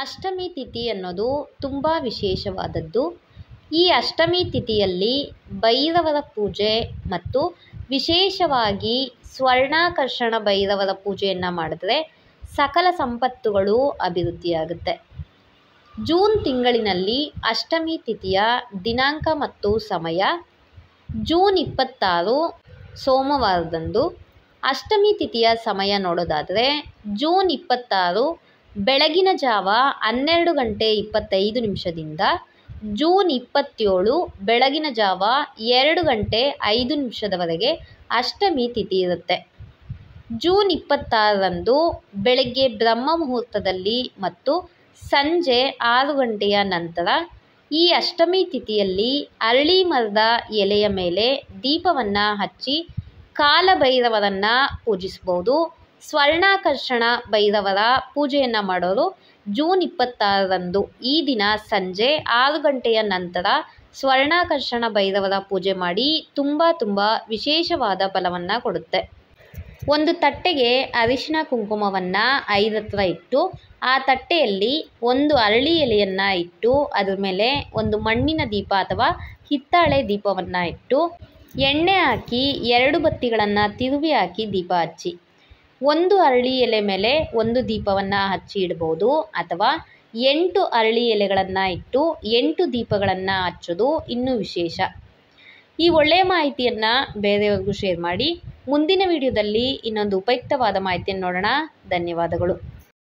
ಅಷ್ಟಮಿ ತಿಥಿ ಅನ್ನೋದು ತುಂಬ ವಿಶೇಷವಾದದ್ದು ಈ ಅಷ್ಟಮಿ ತಿಥಿಯಲ್ಲಿ ಭೈರವರ ಪೂಜೆ ಮತ್ತು ವಿಶೇಷವಾಗಿ ಸ್ವರ್ಣಾಕರ್ಷಣ ಭೈರವರ ಪೂಜೆಯನ್ನು ಮಾಡಿದ್ರೆ ಸಕಲ ಸಂಪತ್ತುಗಳು ಅಭಿವೃದ್ಧಿಯಾಗುತ್ತೆ ಜೂನ್ ತಿಂಗಳಿನಲ್ಲಿ ಅಷ್ಟಮಿ ತಿಥಿಯ ದಿನಾಂಕ ಮತ್ತು ಸಮಯ ಜೂನ್ ಇಪ್ಪತ್ತಾರು ಸೋಮವಾರದಂದು ಅಷ್ಟಮಿ ತಿಥಿಯ ಸಮಯ ನೋಡೋದಾದರೆ ಜೂನ್ ಇಪ್ಪತ್ತಾರು ಬೆಳಗಿನ ಜಾವ ಹನ್ನೆರಡು ಗಂಟೆ ಇಪ್ಪತ್ತೈದು ನಿಮಿಷದಿಂದ ಜೂನ್ ಇಪ್ಪತ್ತೇಳು ಬೆಳಗಿನ ಜಾವ ಎರಡು ಗಂಟೆ ಐದು ನಿಮಿಷದವರೆಗೆ ಅಷ್ಟಮಿ ತಿಥಿ ಇರುತ್ತೆ ಜೂನ್ ಇಪ್ಪತ್ತಾರರಂದು ಬೆಳಗ್ಗೆ ಬ್ರಹ್ಮ ಮುಹೂರ್ತದಲ್ಲಿ ಮತ್ತು ಸಂಜೆ ಆರು ಗಂಟೆಯ ನಂತರ ಈ ಅಷ್ಟಮಿ ತಿಥಿಯಲ್ಲಿ ಅರಳಿ ಮರದ ಎಲೆಯ ಮೇಲೆ ದೀಪವನ್ನು ಹಚ್ಚಿ ಕಾಲಭೈರವರನ್ನು ಪೂಜಿಸ್ಬೋದು ಸ್ವರ್ಣಾಕರ್ಷಣ ಭೈರವರ ಪೂಜೆಯನ್ನು ಮಾಡೋರು ಜೂನ್ ಇಪ್ಪತ್ತಾರರಂದು ಈ ದಿನ ಸಂಜೆ ಆರು ಗಂಟೆಯ ನಂತರ ಸ್ವರ್ಣಾಕರ್ಷಣ ಭೈರವರ ಪೂಜೆ ಮಾಡಿ ತುಂಬ ತುಂಬ ವಿಶೇಷವಾದ ಫಲವನ್ನು ಕೊಡುತ್ತೆ ಒಂದು ತಟ್ಟೆಗೆ ಅರಿಶಿನ ಕುಂಕುಮವನ್ನು ಐದತ್ರ ಇಟ್ಟು ಆ ತಟ್ಟೆಯಲ್ಲಿ ಒಂದು ಅರಳಿ ಎಲೆಯನ್ನು ಇಟ್ಟು ಅದ್ರ ಮೇಲೆ ಒಂದು ಮಣ್ಣಿನ ದೀಪ ಅಥವಾ ಹಿತ್ತಾಳೆ ದೀಪವನ್ನು ಇಟ್ಟು ಎಣ್ಣೆ ಹಾಕಿ ಎರಡು ಬತ್ತಿಗಳನ್ನು ತಿರುವಿ ಹಾಕಿ ದೀಪ ಹಚ್ಚಿ ಒಂದು ಅರಳಿ ಎಲೆ ಮೇಲೆ ಒಂದು ದೀಪವನ್ನು ಹಚ್ಚಿ ಇಡ್ಬೋದು ಅಥವಾ ಎಂಟು ಅರಳಿ ಎಲೆಗಳನ್ನು ಇಟ್ಟು ಎಂಟು ದೀಪಗಳನ್ನು ಹಚ್ಚೋದು ಇನ್ನೂ ವಿಶೇಷ ಈ ಒಳ್ಳೆಯ ಮಾಹಿತಿಯನ್ನು ಬೇರೆಯವ್ರಿಗೂ ಶೇರ್ ಮಾಡಿ ಮುಂದಿನ ವಿಡಿಯೋದಲ್ಲಿ ಇನ್ನೊಂದು ಉಪಯುಕ್ತವಾದ ಮಾಹಿತಿಯನ್ನು ನೋಡೋಣ ಧನ್ಯವಾದಗಳು